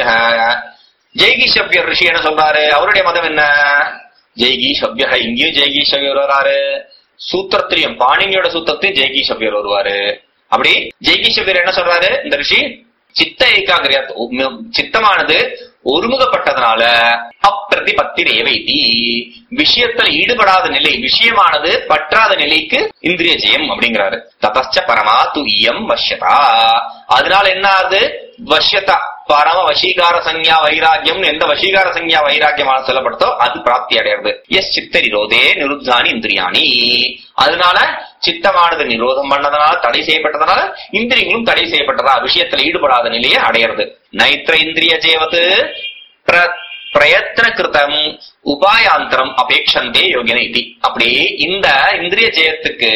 ஜெய்கீஷப்ய ரிஷி என்ன சொல்றாரு அவருடைய மதம் என்ன ஜெய்கீஷப்ய இங்கேயும் ஜெய்கீஷப்யர் வராரு சூத்திரத்திலையும் பாணினியோட சூத்திரத்தையும் ஜெய்கீஷப்யர் வருவாரு அப்படி ஜெய்கீஷப்யர் என்ன சொல்றாரு இந்த ரிஷி சித்த ஏகாகிரியா சித்தமானது ஒருமுகப்பட்டதுனால அப்பிரதிபத்தி ரேவைதி விஷயத்துல ஈடுபடாத நிலை விஷயமானது பற்றாத நிலைக்கு இந்திரிய ஜெயம் அப்படிங்கிறாரு தபஸ்ச பரமா துய்யம் வஷ்யதா அதனால என்ன ஆகுது வஷ்யதா பரம வசீகார சஞ்ஞா வைராக்கியம் எந்த வசீகார சஞ்ஞா வைராக்கியமான சொல்லப்படுதோ அது பிராப்தி அடையிறது எஸ் சித்த நிரோதே நிருத்தானி இந்திரியாணி அதனால சித்தமானது நிரோதம் பண்ணதுனால தடை செய்யப்பட்டதுனால இந்திரியங்களும் தடை செய்யப்பட்டதா விஷயத்துல ஈடுபடாத நிலையை அடையிறது நைத்திர இந்திரிய ஜெயவது பிர- பிரயத்ன கிருதம் உபாயாந்தரம் அபேட்சந்தே யோகின இதி அப்படி இந்த இந்திரிய ஜெயத்துக்கு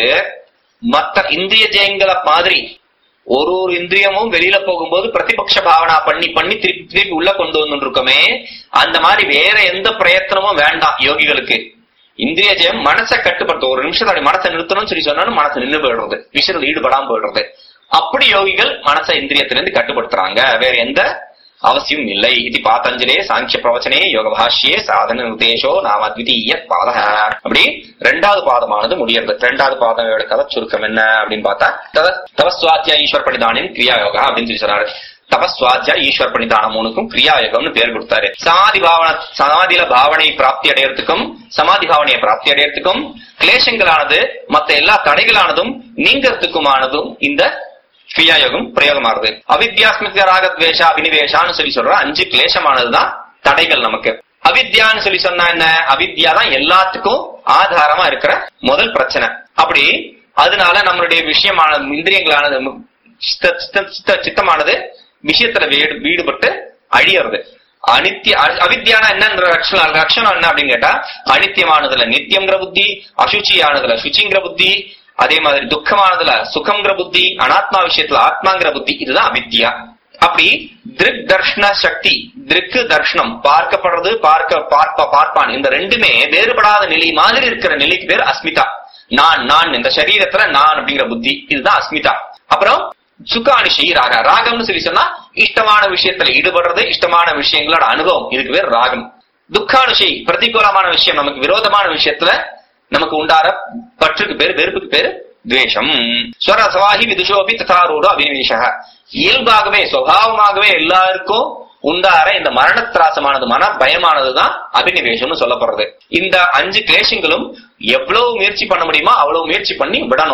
மத்த இந்திரிய ஜெயங்களை மாதிரி ஒரு ஒரு இந்திரியமும் வெளியில போகும்போது பிரதிபக்ஷ பாவனா பண்ணி பண்ணி திருப்பி திருப்பி உள்ள கொண்டு வந்து இருக்கோமே அந்த மாதிரி வேற எந்த பிரயத்தனமும் வேண்டாம் யோகிகளுக்கு இந்திரிய ஜெயம் மனசை கட்டுப்படுத்தும் ஒரு நிமிஷம் அப்படி மனசை நிறுத்தணும்னு சொல்லி சொன்னாலும் மனசு நின்று போயிடுறது விஷயத்துல ஈடுபடாம போயிடுறது அப்படி யோகிகள் மனசை இந்திரியத்திலிருந்து கட்டுப்படுத்துறாங்க வேற எந்த அவசியம் இல்லை இது பாத்தஞ்சலே சாங்கிய பிரவச்சனே யோக பாஷ்யே சாதன நிர்தேசோ நாம அத்விதீய பாத அப்படி ரெண்டாவது பாதமானது முடியறது ரெண்டாவது பாதம் கதை சுருக்கம் என்ன அப்படின்னு பார்த்தா தவ- தவஸ்வாத்தியா ஈஸ்வர் பணிதானின் கிரியா யோகா அப்படின்னு சொல்லி சொன்னாரு தபஸ்வாத்தியா ஈஸ்வர் பணிதானம் மூணுக்கும் கிரியாயோகம்னு பேர் கொடுத்தாரு சமாதி பாவன சமாதியில பாவனை பிராப்தி அடையறதுக்கும் சமாதி பாவனையை பிராப்தி அடையறதுக்கும் கிளேசங்களானது மத்த எல்லா தடைகளானதும் நீங்கிறதுக்குமானதும் இந்த கிரியாயோகம் பிரயோகமாகுது அவித்யாஸ்மிக ராகத்வேஷா அபினிவேஷான்னு சொல்லி சொல்ற அஞ்சு கிளேசமானதுதான் தடைகள் நமக்கு அவித்யான்னு சொல்லி சொன்னா என்ன அவித்யா தான் எல்லாத்துக்கும் ஆதாரமா இருக்கிற முதல் பிரச்சனை அப்படி அதனால நம்மளுடைய விஷயமான இந்திரியங்களானது சித்த- சித்த- சித்த- சித்தமானது விஷயத்துல வீடு வீடுபட்டு அழியறது அனித்திய அ- அவித்யான என்னன்ற லட்சணம் லட்சணம் என்ன அப்படின்னு கேட்டா அனித்தியமானதுல நித்தியங்கிற புத்தி அசுச்சியானதுல சுச்சிங்கிற புத்தி அதே மாதிரி துக்கமானதுல சுகம்ங்கிற புத்தி அனாத்மா விஷயத்துல ஆத்மாங்கிற புத்தி இதுதான் அவித்யா அப்படி திருக் தர்ஷன சக்தி திருக்கு தர்ஷனம் பார்க்கப்படுறது பார்க்க பார்ப்ப பார்ப்பான் இந்த ரெண்டுமே வேறுபடாத நிலை மாதிரி இருக்கிற நிலைக்கு பேர் அஸ்மிதா நான் நான் இந்த சரீரத்துல நான் அப்படிங்கிற புத்தி இதுதான் அஸ்மிதா அப்புறம் சுகானிஷி ராக ராகம்னு சொல்லி சொன்னா இஷ்டமான விஷயத்துல ஈடுபடுறது இஷ்டமான விஷயங்களோட அனுபவம் இதுக்கு பேர் ராகம் துக்கானுஷி பிரதிகூலமான விஷயம் நமக்கு விரோதமான விஷயத்துல நமக்கு உண்டார பற்றுக்கு பேரு வெறுப்புக்கு பேரு துவேஷம் ஸ்வர சவாஹி விதுஷோபி ததாரூட அபினிவேஷ இயல்பாகவே சுவாவமாகவே எல்லாருக்கும் உண்டார இந்த மரணத்திராசமானது மன பயமானதுதான் அபினிவேஷம்னு சொல்லப்படுறது இந்த அஞ்சு கிளேஷங்களும் எவ்வளவு முயற்சி பண்ண முடியுமோ அவ்வளவு முயற்சி பண்ணி விடணும்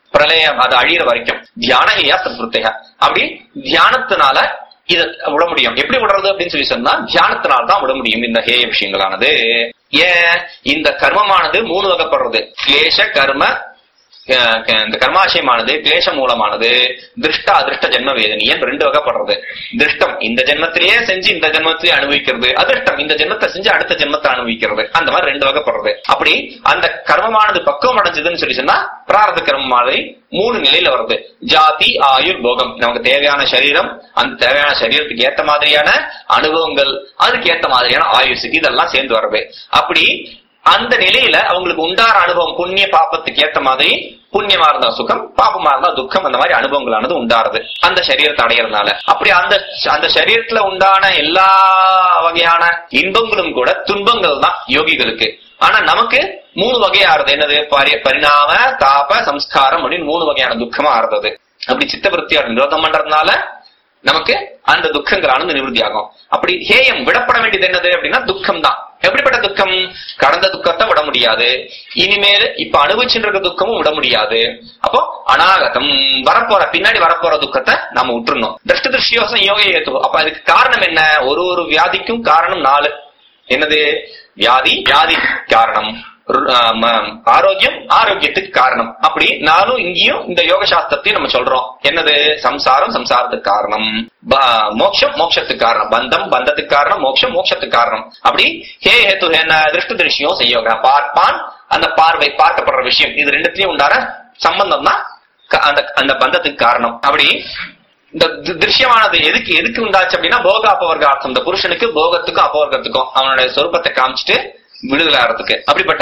பிரளயம் அது அழியிற வரைக்கும் தியான ஹேயா சத்ருத்தையா அப்படி தியானத்தினால இத விட முடியும் எப்படி விடுறது அப்படின்னு சொல்லி சொன்னா தியானத்தினால தான் விட முடியும் இந்த ஹேய விஷயங்களானது ஏன் இந்த கர்மமானது மூணு வகைப்படுறது கிளேஷ கர்ம அஹ் க- இந்த கர்மாசயமானது கிளேச மூலமானது திருஷ்ட அதிருஷ்ட ஜென்ம வேதனியன் ரெண்டு வகைப்படுறது திருஷ்டம் இந்த ஜென்மத்திலேயே செஞ்சு இந்த ஜென்மத்திலேயே அனுபவிக்கிறது அதிர்ஷ்டம் இந்த ஜென்மத்தை செஞ்சு அடுத்த ஜென்மத்தை அனுபவிக்கிறது அந்த மாதிரி ரெண்டு வகைப்படுறது அப்படி அந்த கர்மமானது பக்குவம் அடைஞ்சதுன்னு சொல்லி சொன்னா பிராரத கர்மம் மாதிரி மூணு நிலையில வருது ஜாதி ஆயுர் போகம் நமக்கு தேவையான சரீரம் அந்த தேவையான சரீரத்துக்கு ஏத்த மாதிரியான அனுபவங்கள் அதுக்கு ஏத்த மாதிரியான ஆயுசு இதெல்லாம் சேர்ந்து வருது அப்படி அந்த நிலையில அவங்களுக்கு உண்டான அனுபவம் புண்ணிய பாப்பத்துக்கு ஏத்த மாதிரி புண்ணியமா இருந்தா சுகம் பாபமா இருந்தா துக்கம் அந்த மாதிரி அனுபவங்களானது உண்டாருது அந்த சரீரத்தை அடையறதுனால அப்படி அந்த அந்த சரீரத்துல உண்டான எல்லா வகையான இன்பங்களும் கூட துன்பங்கள் தான் யோகிகளுக்கு ஆனா நமக்கு மூணு வகையாறுது என்னது பரி- பரிணாம தாப சம்ஸ்காரம் அப்படின்னு மூணு வகையான துக்கமா ஆறுது அப்படி சித்தவருத்தியார் நிரோதம் பண்றதுனால நமக்கு அந்த துக்கங்களானது நிவர்த்தி ஆகும் அப்படி ஹேயம் விடப்பட வேண்டியது என்னது அப்படின்னா துக்கம் தான் எப்படிப்பட்ட துக்கம் கடந்த துக்கத்தை விட முடியாது இனிமேல் இப்ப அனுபவிச்சுட்டு இருக்க துக்கமும் விட முடியாது அப்போ அனாகதம் வரப்போற பின்னாடி வரப்போற துக்கத்தை நாம விட்டுறணும் திருஷ்ட திருஷ்யோசம் யோக ஏத்து அப்ப அதுக்கு காரணம் என்ன ஒரு ஒரு வியாதிக்கும் காரணம் நாலு என்னது வியாதி வியாதி காரணம் ரு- ஆம், ஆம், ஆரோக்கியம் ஆரோக்கியத்துக்கு காரணம் அப்படி நானும் இங்கேயும் இந்த யோக சாஸ்திரத்தையும் நம்ம சொல்றோம் என்னது சம்சாரம் சம்சாரத்துக்கு காரணம் ப- மோட்சம் மோட்சத்துக்கு காரணம் பந்தம் பந்தத்துக்கு காரணம் மோட்சம் மோட்சத்துக்கு காரணம் அப்படி ஹே ஹேத்து என்ன திருஷ்ட திருஷ்யம் செய்யோக பார்ப்பான் அந்த பார்வை பார்க்கப்படுற விஷயம் இது ரெண்டுத்திலயும் உண்டான சம்பந்தம் தான் க- அந்த அந்த பந்தத்துக்கு காரணம் அப்படி இந்த தி- திருஷ்யமானது எதுக்கு எதுக்கு உண்டாச்சு அப்படின்னா போக அபவர்கார்த்தம் இந்த புருஷனுக்கு போகத்துக்கும் அபவர்க்கத்துக்கும் அவனுடைய சொரூபத்தை காமிச்சிட்டு விடுதலை ஆறதுக்கு அப்படிப்பட்ட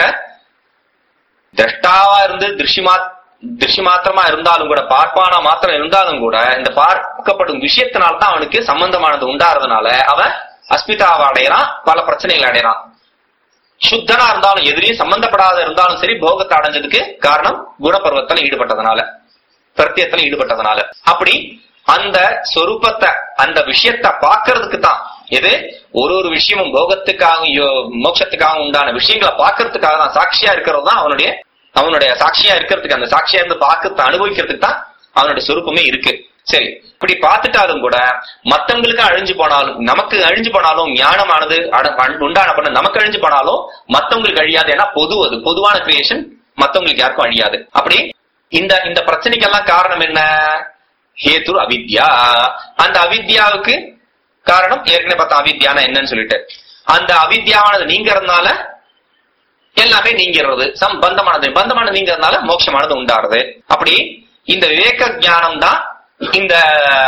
திரஷ்டாவா இருந்து திருஷ்யமா திருஷ்ய மாத்திரமா இருந்தாலும் கூட பார்ப்பானா மாத்திரம் இருந்தாலும் கூட இந்த பார்க்கப்படும் விஷயத்தினால தான் அவனுக்கு சம்பந்தமானது உண்டாறதுனால அவன் அஸ்மிதாவை அடையறான் பல பிரச்சனைகளை அடையறான் சுத்தனா இருந்தாலும் எதிரியும் சம்பந்தப்படாத இருந்தாலும் சரி போகத்தை அடைஞ்சதுக்கு காரணம் குணப்பருவத்துல ஈடுபட்டதுனால பிரத்தியத்துல ஈடுபட்டதுனால அப்படி அந்த சொரூபத்தை அந்த விஷயத்தை பார்க்கறதுக்கு தான் எது ஒரு ஒரு விஷயமும் போகத்துக்காகவும் யோ- மோட்சத்துக்காகவும் உண்டான விஷயங்களை பார்க்கறதுக்காக தான் சாட்சியா இருக்கிறது தான் அவனுடைய அவனுடைய சாட்சியா இருக்கிறதுக்கு அந்த சாட்சியா இருந்து பார்க்கறத அனுபவிக்கிறதுக்கு தான் அவனுடைய சொரூபமே இருக்கு சரி இப்படி பார்த்துட்டாலும் கூட மத்தவங்களுக்கு அழிஞ்சு போனாலும் நமக்கு அழிஞ்சு போனாலும் ஞானமானது அட- அன்- உண்டான பண்ண நமக்கு அழிஞ்சு போனாலும் மத்தவங்களுக்கு அழியாது ஏன்னா பொது அது பொதுவான கிரியேஷன் மத்தவங்களுக்கு யாருக்கும் அழியாது அப்படி இந்த இந்த பிரச்சனைக்கெல்லாம் காரணம் என்ன ஹேத்து அவித்யா அந்த அவித்யாவுக்கு காரணம் ஏற்கனவே பார்த்தா அவித்யானா என்னன்னு சொல்லிட்டு அந்த அவித்யாவானது நீங்கிறதுனால எல்லாமே நீங்கிறது சம் பந்தமானது பந்தமானது நீங்கிறதுனால மோட்சமானது உண்டாருது அப்படி இந்த விவேக ஞானம் தான் இந்த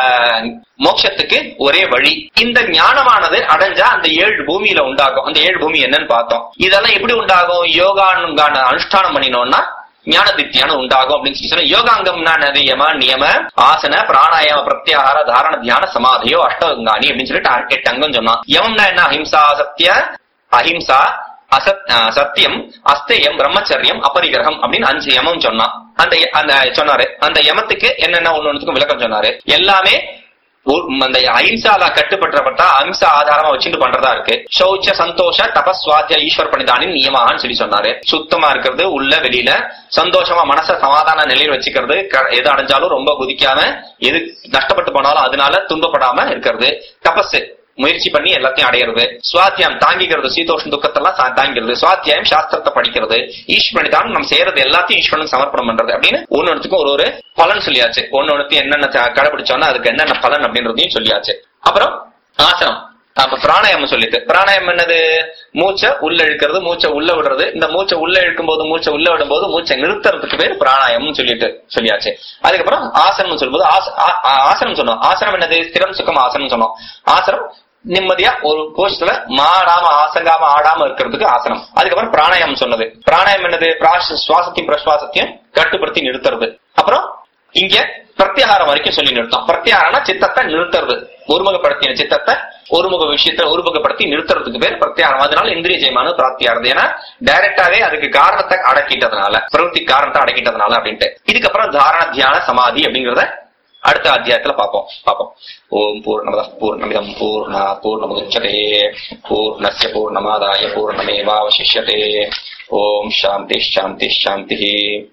மோட்சத்துக்கு ஒரே வழி இந்த ஞானமானது அடைஞ்சா அந்த ஏழு பூமியில உண்டாகும் அந்த ஏழு பூமி என்னன்னு பார்த்தோம் இதெல்லாம் எப்படி உண்டாகும் யோகானுங்கான அனுஷ்டானம் பண்ணினோம்னா ஞான தித்தியானம் உண்டாகும் அப்படின்னு சொல்லி சொன்னா யோகாங்கம்னா என்னது யம நியம ஆசன பிராணாயாம பிரத்யாகார தாரண தியான சமாதியோ அஷ்டவங்காணி அப்படின்னு சொல்லிட்டு எட்டு அங்கம் சொன்னான் யமம்னா என்ன அஹிம்சா சத்திய அஹிம்சா அசத் அஹ் சத்தியம் அஸ்தேயம் பிரம்மச்சரியம் அபரிகிரகம் அப்படின்னு அஞ்சு யமம் சொன்னான் அந்த ய- அந்த சொன்னாரு அந்த யமத்துக்கு என்னென்ன ஒண்ணு ஒண்ணுத்துக்கும் விளக்கம் சொன்னாரு எல்லாமே ஒரு- அந்த அஹிம்சால கட்டுப்பட்டப்பட்டா அஹிம்சா ஆதாரமா வச்சுட்டு பண்றதா இருக்கு சௌச்ச சந்தோஷ தபஸ்வாத்திய ஈஸ்வர் பணிதானின் நியமான்னு சொல்லி சொன்னாரு சுத்தமா இருக்கிறது உள்ள வெளியில சந்தோஷமா மனச சமாதான நிலையில் வச்சுக்கிறது க- எது அடைஞ்சாலும் ரொம்ப குதிக்காம எது நஷ்டப்பட்டு போனாலும் அதனால துன்பப்படாம இருக்கிறது தபஸ் முயற்சி பண்ணி எல்லாத்தையும் அடையிறது சுவாத்தியம் தாங்கிக்கிறது சீதோஷம் துக்கத்தெல்லாம் சா- தாங்கிக்கிறது சுவாத்தியாயம் சாஸ்திரத்தை படிக்கிறது ஈஸ்வரனி தான் நம்ம செய்யறது எல்லாத்தையும் ஈஸ்வரனுக்கு சமர்ப்பணம் பண்றது அப்படின்னு ஒன்னு ஒன்றுக்கும் ஒரு ஒரு பலன் சொல்லியாச்சு ஒன்னு ஒன்றுக்கு என்னென்ன த- கடைபிடிச்சோம்னா அதுக்கு என்னென்ன பலன் அப்படின்றதையும் சொல்லியாச்சு அப்புறம் ஆசனம் அப்ப பிராணாயாமம் சொல்லிட்டு பிராணாயாமம் என்னது மூச்சை உள்ள இழுக்கிறது மூச்சை உள்ள விடுறது இந்த மூச்சை உள்ள இழுக்கும் போது மூச்சை உள்ள விடும் போது மூச்சை நிறுத்துறதுக்கு பேர் பிராணாயாமம் சொல்லிட்டு சொல்லியாச்சு அதுக்கப்புறம் ஆசனம் சொல்லும்போது ஆச- ஆ- ஆ- ஆசனம் சொன்னோம் ஆசனம் என்னது ஸ்திரம் சுகம் ஆசனம் சொன்னோம் ஆசனம் நிம்மதியா ஒரு கோஷத்துல மாடாம ஆசங்காம ஆடாம இருக்கிறதுக்கு ஆசனம் அதுக்கப்புறம் பிராணாயாமம் சொன்னது பிராணாயாமம் என்னது பிராச- சுவாசத்தையும் பிரசுவாசத்தையும் கட்டுப்படுத்தி நிறுத்துறது அப்புறம் இங்க பிரத்யாகாரம் வரைக்கும் சொல்லி நிறுத்தம் பிரத்யாகாரம்னா சித்தத்தை நிறுத்துறது ஒருமுகப்படுத்தின சித்தத்தை ஒருமுக விஷயத்தை ஒருமுகப்படுத்தி நிறுத்துறதுக்கு பேர் பிரத்யாகாரம் அதனால இந்திரிய ஜெயமான பிராப்தியாகிறது ஏன்னா டைரக்டாவே அதுக்கு காரணத்தை அடக்கிட்டதுனால பிரவൃத்தி காரணத்தை அடக்கிட்டதுனால அப்படின்ட்டு இதுக்கப்புறம் தாரண தியான சமாதி அப்படிங்கறத அடுத்த அத்தியாயத்துல பார்ப்போம் பார்ப்போம் ஓம் பூர்ணமத பூர்ணமிதம் பூர்ணா பூர்ணமுதச்சதே பூர்ணஸ்ய பூர்ணமாதாய பூர்ணமேவாவசிஷ்யதே ஓம் சாந்தி சாந்தி சாந்தி